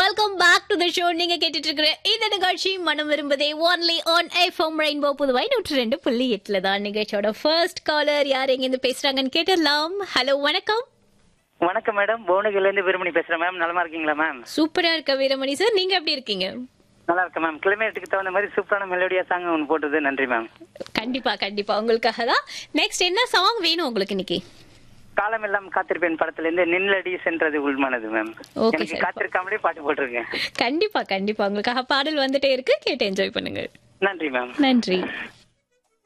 Welcome back to the show நீங்க கேட்டுட்டு இருக்கிற இந்த நிகழ்ச்சி மனம் விரும்புதே only on FM rainbow Puduvai நூற்றி ரெண்டு புள்ளி எட்டுல தான் நிகழ்ச்சியோட ஃபர்ஸ்ட் காலர் யார் எங்க இருந்து பேசுறாங்கன்னு கேட்டுடலாம் ஹலோ வணக்கம் வணக்கம் மேடம் புவனகிரில இருந்து வீரமணி பேசுறேன் மேம் நலமா இருக்கீங்களா மேம் சூப்பரா இருக்க வீரமணி சார் நீங்க எப்படி இருக்கீங்க நல்லா இருக்கேன் மேம் கிளைமேட்டுக்கு தகுந்த மாதிரி சூப்பரான மெலோடியா சாங் ஒன்று போட்டது நன்றி மேம் கண்டிப்பா கண்டிப்பா உங்களுக்காக தான் நெக்ஸ்ட் என்ன சாங் வேணும் உங்களுக்கு இன்னைக்கு காலமெல்லாம் காத்திருப்பேன் படத்துல இருந்து நின்னடி சென்றது உள்மானது மேம் Okay, எனக்கு sir. காத்திருக்காமலே பாட்டு போட்டிருக்கேன் கண்டிப்பா கண்டிப்பா உங்களுக்காக பாடல் வந்துட்டே இருக்கு கேட்டு என்ஜாய் பண்ணுங்க நன்றி மேம் நன்றி